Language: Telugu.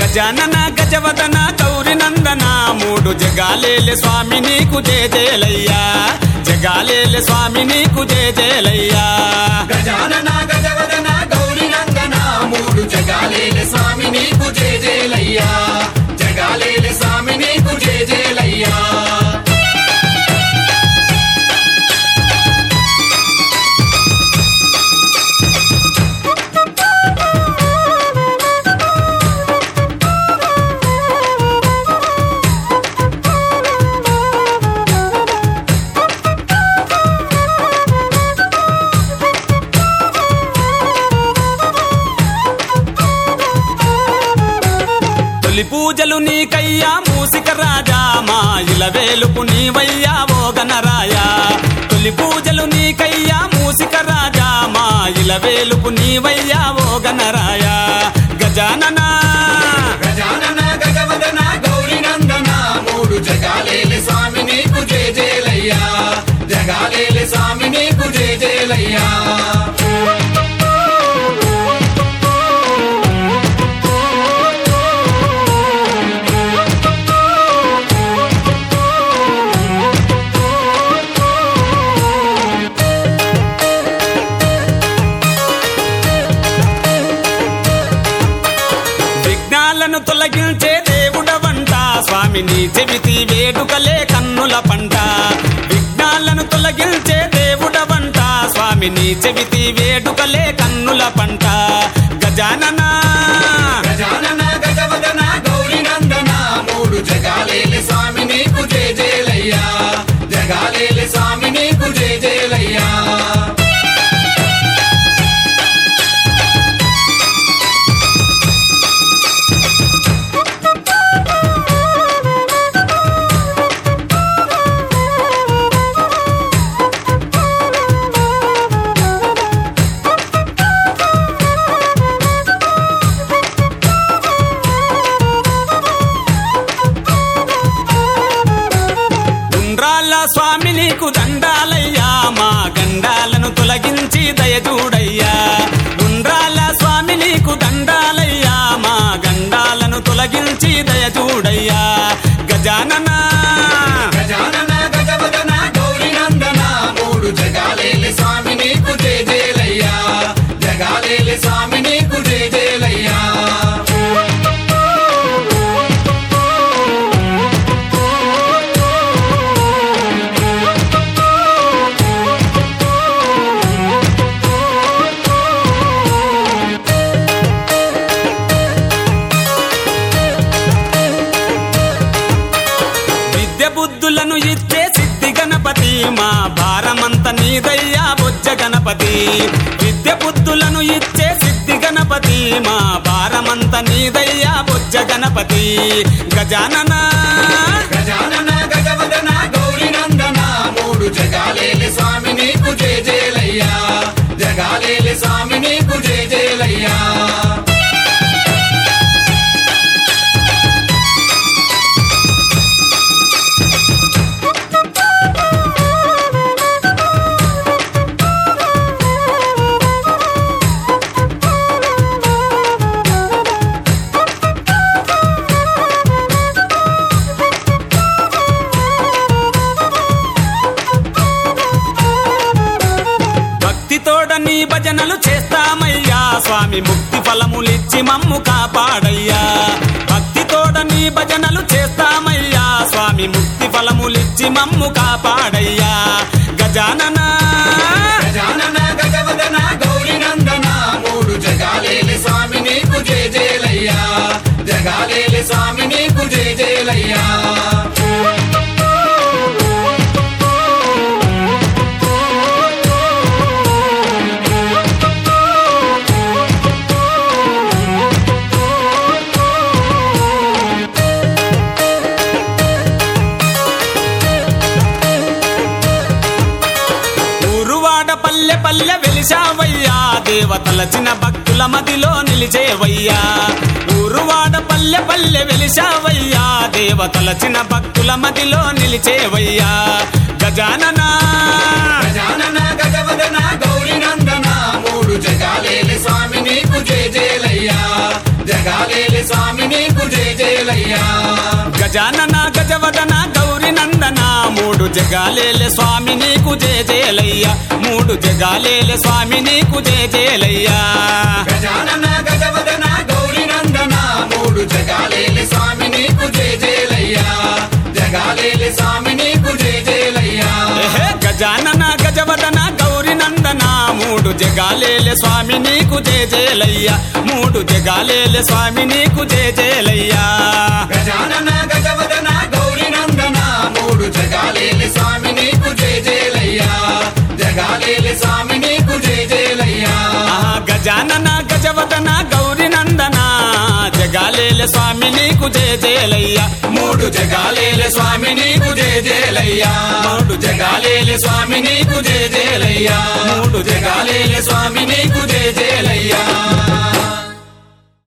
గజానన గజవదన గౌరి నందన మూడు జగాలేలే స్వామి నీకు జేజేలయ్యా జగాలేలే స్వామి నీకు జేజేలయ్యా గజానన గజవదన గౌరి నందన మూడు జగాలేల స్వామి నీకు జేజేలయ్యా జగాలేల స్వామి నీకు జేజేలయ్యా తొలి పూజలు నీకయ్యా మూసిక రాజా మా ఇల వేలుపు నీవయ్యా ఓగనరాయా తొలి పూజలు నీకయ్యా మూసిక రాజా మా ఇల వేలుపు నీవయ్యా ఓగనరాయా గజానన గజానన గజవదన గౌరి నందన మూడు జగాలేల స్వామి నీకు జేజేలయ్యా జగాలేల స్వామి నీకు జేజేలయ్యా విఘ్నాలను తొలగించే దేవుడవంట స్వామి నీ చెవితి వేడుకలే కన్నుల పంట విఘ్నాలను తొలగించే దేవుడవంట స్వామి నీ చెవితి వేడుకలే కన్నుల పంట గజానన గజానన గజవదన గౌరి నందన మూడు జగాలేల స్వామి నీకు జేజేలయ్యా జగాలేల స్వామి నీకు జేజేలయ్యా ఉండ్రాళ్ళ స్వామి నీకు దండాలయ్యా మా గండాలను తొలగించి దయచూడయ్యా ఉండ్రాళ్ళ స్వామి నీకు దండాలయ్యా మా గండాలను తొలగించి దయచూడయ్యా గజానన గజానన గజవదన గౌరి నందన మూడు జగాలేల స్వామి నీకు జేజేలయ్యా జగాలేల స్వామి నీకు జేజేలయ్యా విద్య బుద్ధులను ఇచ్చే సిద్ధి గణపతి మా భారమంత నీదయ్యా బొజ్జ గణపతి విద్య బుద్ధులను ఇచ్చే సిద్ధి గణపతి మా భారమంత నీదయ్యా బొజ్జ గణపతి గజానన గజానన గజవదన గౌరి నందన మూడు జగాలేల స్వామి నీకు జేజేలయ్యా జగాలేల స్వామి నీకు జేజేలయ్యా భక్తితోడ నీ భజనలు చేస్తామయ్యా స్వామి ముక్తి ఫలములిచ్చి మమ్ము కాపాడయ్యా భక్తితోడ నీ భజనలు చేస్తామయ్యా స్వామి ముక్తి ఫలములిచ్చి మమ్ము కాపాడయ్యా గజానన గజానన గజవదన గౌరి నందన మూడు జగాలేల స్వామి నీకు జేజేలయ్యా జగాలేల స్వామి నీకు జేజేలయ్యా ఊరువాడ పల్లె పల్లె వెలిశావయ్యా దేవతల చిన్న భక్తుల మదిలో నిలిచేవయ్యా ఊరువాడ పల్లె పల్లె వెలిశావయ్యా దేవతల చిన్న భక్తుల మదిలో నిలిచేవయ్యా గజానన గజానన గజవదన గౌరి నందన మూడు జగాలేల స్వామి నీకు జేజేలయ్యా జగాలేల స్వామి నీకు జయ జయలయ్యా గజానన గజవదన గౌరి నందన మూడు జగాలేలే స్వామి నీకు జయ జయలయ్యా మూడు జగాలేలే స్వామి నీకు జయ జయలయ్యా గజానన గజవదన గౌరి నందన మూడు జగాలేలి స్వామి నీకు జయ జయలయ్యా జగాలేలి స్వామి నీకు జయ జయలయ్యా ఏహే గజానన గజవదన గౌరి నందన మూడు జగాలేలే స్వామి నీకు జయ జయలయ్యా మూడు జగాలేలే స్వామి నీకు జయ జయలయ్యా గజానన గజవదన గౌరి నందన మూడు జగాలేలి స్వామి నీకు జయ జయలయ్యా జగాలేలి స్వామి నీకు జయ జయలయ్యా ఆహా, గజానన గజవదన గౌరి నందన జగాలేలే స్వామి నీకు జయ జయలయ్యా మూడు జగాలేలి స్వామి నీకు జయ జయలయ్యా మూడు జగాలేలి స్వామి నీకు జయ జయలయ్యా మూడు జగాలేలి స్వామి నీకు జయ జయలయ్యా